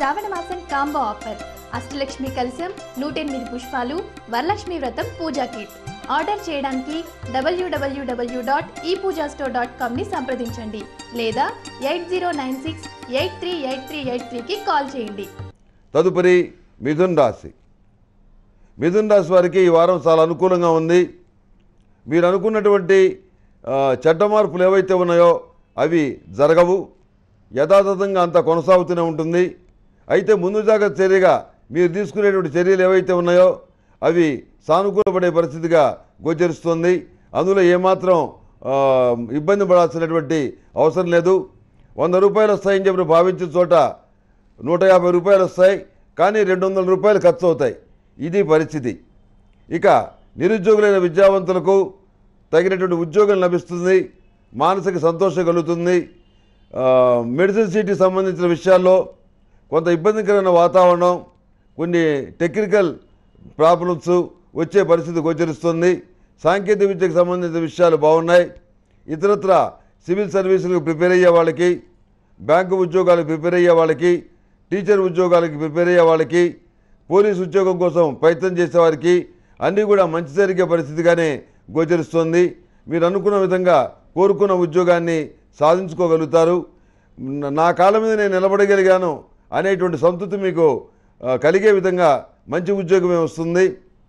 శ్రావణ మాసం combo offer Ashtalakshmi కలశం నూట ఎనిమిది పుష్పాలు వరలక్ష్మి వ్రతం పూజా కిట్ ఆర్డర్ చేయడానికి డబ్ల్యూడబ్ల్యూడబ్ల్యూ డాట్ ఈ పూజా స్టోర్ డాట్ కామ్ని సంప్రదించండి లేదా eight zero nine six eight three eight three eight త్రీకి కాల్ చేయండి తదుపరి మిథున్ రాశి మిథున్ రాశి వారికి ఈ వారం చాలా అనుకూలంగా ఉంది మీరు అనుకున్నటువంటి ఆ, చెడ్డ మార్పులు ఏవైతే ఉన్నాయో అవి జరగవు యథాతథంగా అంతా కొనసాగుతూనే ఉంటుంది అయితే ముందు జాగ్రత్త చర్యగా మీరు తీసుకునేటువంటి చర్యలు ఏవైతే ఉన్నాయో అవి సానుకూలపడే పరిస్థితిగా గోచరిస్తుంది అందులో ఏమాత్రం ఆ, ఇబ్బంది పడాల్సినటువంటి అవసరం లేదు వంద రూపాయలు వస్తాయని చెప్పి భావించిన చోట నూట యాభై రూపాయలు వస్తాయి కానీ రెండు వందల రూపాయలు ఖర్చు అవుతాయి ఇది పరిస్థితి ఇక నిరుద్యోగులైన విద్యావంతులకు తగినటువంటి ఉద్యోగం లభిస్తుంది మానసిక సంతోషం కలుగుతుంది ఆ, మెడిసిన్ సీట్కి సంబంధించిన విషయాల్లో కొంత ఇబ్బందికరమైన వాతావరణం కొన్ని టెక్నికల్ ప్రాబ్లమ్స్ వచ్చే పరిస్థితి గోచరిస్తుంది సాంకేతిక విద్యకు సంబంధించిన విషయాలు బాగున్నాయి ఇతరత్ర సివిల్ సర్వీసులకు ప్రిపేర్ అయ్యే వాళ్ళకి బ్యాంకు ఉద్యోగాలకు ప్రిపేర్ అయ్యే వాళ్ళకి టీచర్ ఉద్యోగాలకి ప్రిపేర్ అయ్యే వాళ్ళకి పోలీస్ ఉద్యోగం కోసం ప్రయత్నం చేసేవారికి అన్నీ కూడా మంచి జరిగే పరిస్థితిగానే గోచరిస్తుంది మీరు అనుకున్న విధంగా కోరుకున్న ఉద్యోగాన్ని సాధించుకోగలుగుతారు న- నా కాళ్ళ మీద నేను నిలబడగలిగాను అనేటువంటి సంతృప్తి మీకు ఆ, కలిగే విధంగా మంచి ఉద్యోగమే వస్తుంది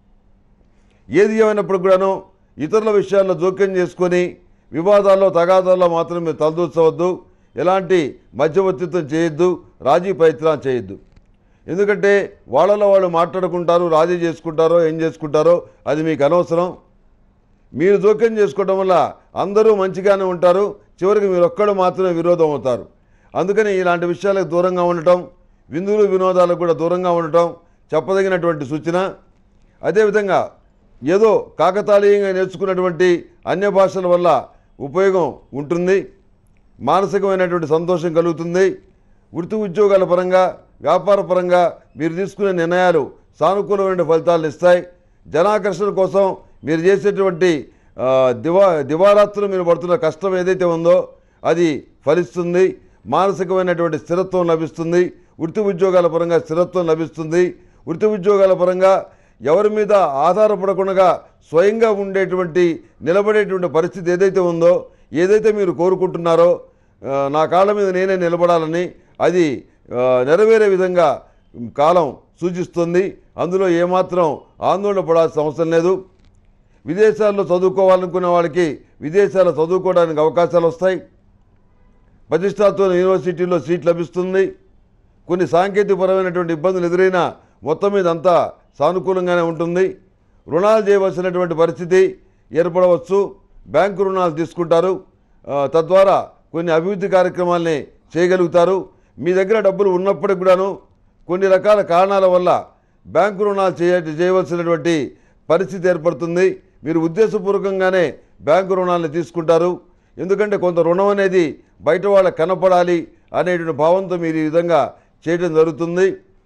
ఏది ఏమైనప్పుడు కూడాను ఇతరుల విషయాల్లో జోక్యం చేసుకొని వివాదాల్లో తగాదాల్లో మాత్రం మీరు తలదూర్చవద్దు ఎలాంటి మధ్యవర్తిత్వం చేయొద్దు రాజీ ప్రయత్నం చేయొద్దు ఎందుకంటే వాళ్ళలో వాళ్ళు మాట్లాడుకుంటారు రాజీ చేసుకుంటారో ఏం చేసుకుంటారో అది మీకు అనవసరం మీరు జోక్యం చేసుకోవడం వల్ల అందరూ మంచిగానే ఉంటారు చివరికి మీరు ఒక్కడు మాత్రమే విరోధం అవుతారు అందుకని ఇలాంటి విషయాలకు దూరంగా ఉండటం విందులు వినోదాలకు కూడా దూరంగా ఉండటం చెప్పదగినటువంటి సూచన అదేవిధంగా ఏదో కాకతాళీయంగా నేర్చుకున్నటువంటి అన్య భాషల వల్ల ఉపయోగం ఉంటుంది మానసికమైనటువంటి సంతోషం కలుగుతుంది వృత్తి ఉద్యోగాల పరంగా వ్యాపార పరంగా మీరు తీసుకునే నిర్ణయాలు సానుకూలమైన ఫలితాలను ఇస్తాయి జనాకర్షణ కోసం మీరు చేసేటువంటి ఆ, దివా దివారాత్రులు మీరు పడుతున్న కష్టం ఏదైతే ఉందో అది ఫలిస్తుంది మానసికమైనటువంటి స్థిరత్వం లభిస్తుంది వృత్తి ఉద్యోగాల పరంగా స్థిరత్వం లభిస్తుంది వృత్తి ఉద్యోగాల పరంగా ఎవరి మీద ఆధారపడకుండా స్వయంగా ఉండేటువంటి నిలబడేటువంటి పరిస్థితి ఏదైతే ఉందో ఏదైతే మీరు కోరుకుంటున్నారో ఆ, నా కాళ్ళ మీద నేనే నిలబడాలని అది ఆ, నెరవేరే విధంగా కాలం సూచిస్తుంది అందులో ఏమాత్రం ఆందోళన పడాల్సిన అవసరం లేదు విదేశాల్లో చదువుకోవాలనుకునే వాళ్ళకి విదేశాల్లో చదువుకోవడానికి అవకాశాలు వస్తాయి ప్రతిష్టాత్మక యూనివర్సిటీలో సీట్ లభిస్తుంది కొన్ని సాంకేతికపరమైనటువంటి ఇబ్బందులు ఎదురైనా మొత్తం మీద అంతా సానుకూలంగానే ఉంటుంది రుణాలు చేయవలసినటువంటి పరిస్థితి ఏర్పడవచ్చు బ్యాంకు రుణాలు తీసుకుంటారు ఆ, తద్వారా కొన్ని అభివృద్ధి కార్యక్రమాల్ని చేయగలుగుతారు మీ దగ్గర డబ్బులు ఉన్నప్పటికి కూడాను కొన్ని రకాల కారణాల వల్ల బ్యాంకు రుణాలు చేయ చేయవలసినటువంటి పరిస్థితి ఏర్పడుతుంది మీరు ఉద్దేశపూర్వకంగానే బ్యాంకు రుణాలను తీసుకుంటారు ఎందుకంటే కొంత రుణం అనేది బయట వాళ్ళకి కనపడాలి అనేటువంటి భావంతో మీరు ఈ విధంగా చేయడం జరుగుతుంది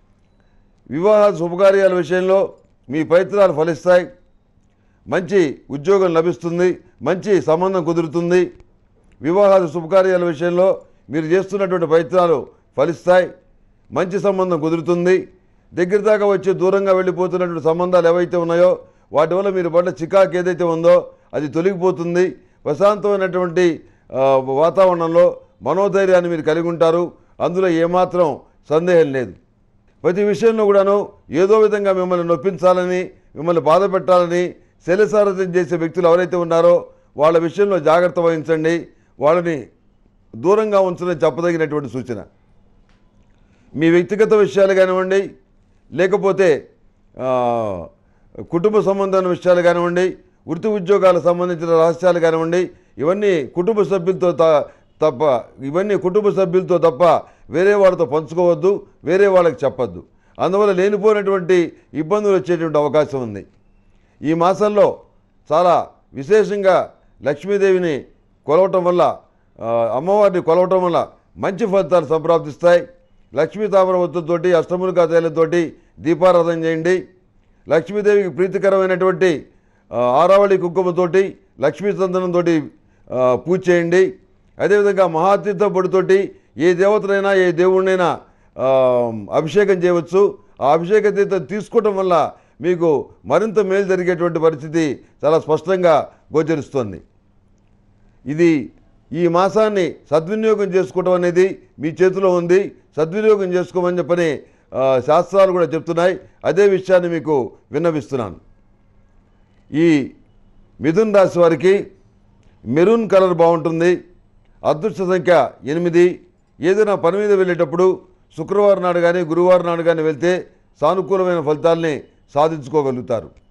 వివాహ శుభకార్యాల విషయంలో మీ ప్రయత్నాలు ఫలిస్తాయి మంచి ఉద్యోగం లభిస్తుంది మంచి సంబంధం కుదురుతుంది వివాహాలు శుభకార్యాల విషయంలో మీరు చేస్తున్నటువంటి ప్రయత్నాలు ఫలిస్తాయి మంచి సంబంధం కుదురుతుంది దగ్గర దాకా వచ్చి దూరంగా వెళ్ళిపోతున్నటువంటి సంబంధాలు ఏవైతే ఉన్నాయో వాటి వల్ల మీరు పడ్డ చికాకు ఏదైతే ఉందో అది తొలగిపోతుంది ప్రశాంతమైనటువంటి ఆ, వాతావరణంలో మనోధైర్యాన్ని మీరు కలిగి ఉంటారు అందులో ఏమాత్రం సందేహం లేదు ప్రతి విషయంలో కూడాను ఏదో విధంగా మిమ్మల్ని నొప్పించాలని మిమ్మల్ని బాధ పెట్టాలని శైలసారథ్యం చేసే వ్యక్తులు ఎవరైతే ఉన్నారో వాళ్ళ విషయంలో జాగ్రత్త వహించండి వాళ్ళని దూరంగా ఉంచడం చెప్పదగినటువంటి సూచన మీ వ్యక్తిగత విషయాలు కానివ్వండి లేకపోతే ఆ, కుటుంబ సంబంధమైన విషయాలు కానివ్వండి వృత్తి ఉద్యోగాలకు సంబంధించిన రహస్యాలు కానివ్వండి ఇవన్నీ కుటుంబ సభ్యులతో త- తప్ప ఇవన్నీ కుటుంబ సభ్యులతో తప్ప వేరే వాళ్ళతో పంచుకోవద్దు వేరే వాళ్ళకి చెప్పొద్దు అందువల్ల లేనిపోయినటువంటి ఇబ్బందులు వచ్చేటువంటి అవకాశం ఉంది ఈ మాసంలో చాలా విశేషంగా లక్ష్మీదేవిని కొలవటం వల్ల ఆ, అమ్మవారిని కొలవటం వల్ల మంచి ఫలితాలు సంప్రాప్తిస్తాయి లక్ష్మీ తామర ఒత్తుతోటి అష్టములుగా తైలంతోటి దీపారాధన చేయండి లక్ష్మీదేవికి ప్రీతికరమైనటువంటి ఆ, ఆరావళి కుంకుమతోటి లక్ష్మీ చందనంతో పూజ చేయండి అదేవిధంగా మహాతీర్థ పొడితోటి ఏ దేవతనైనా ఏ దేవుడినైనా ఆ, అభిషేకం చేయవచ్చు ఆ అభిషేక తీర్థం తీసుకోవటం వల్ల మీకు మరింత మేలు జరిగేటువంటి పరిస్థితి చాలా స్పష్టంగా గోచరిస్తోంది ఇది ఈ మాసాన్ని సద్వినియోగం చేసుకోవడం అనేది మీ చేతిలో ఉంది సద్వినియోగం చేసుకోమని చెప్పని ఆ, శాస్త్రాలు కూడా చెప్తున్నాయి అదే విషయాన్ని మీకు విన్నవిస్తున్నాను ఈ మిథున్ రాశి వారికి మెరూన్ కలర్ బాగుంటుంది అదృష్ట సంఖ్య ఎనిమిది ఏదైనా పని మీద వెళ్ళేటప్పుడు శుక్రవారం నాడు కానీ గురువారం నాడు కానీ వెళ్తే సానుకూలమైన ఫలితాల్ని సాధించుకోగలుగుతారు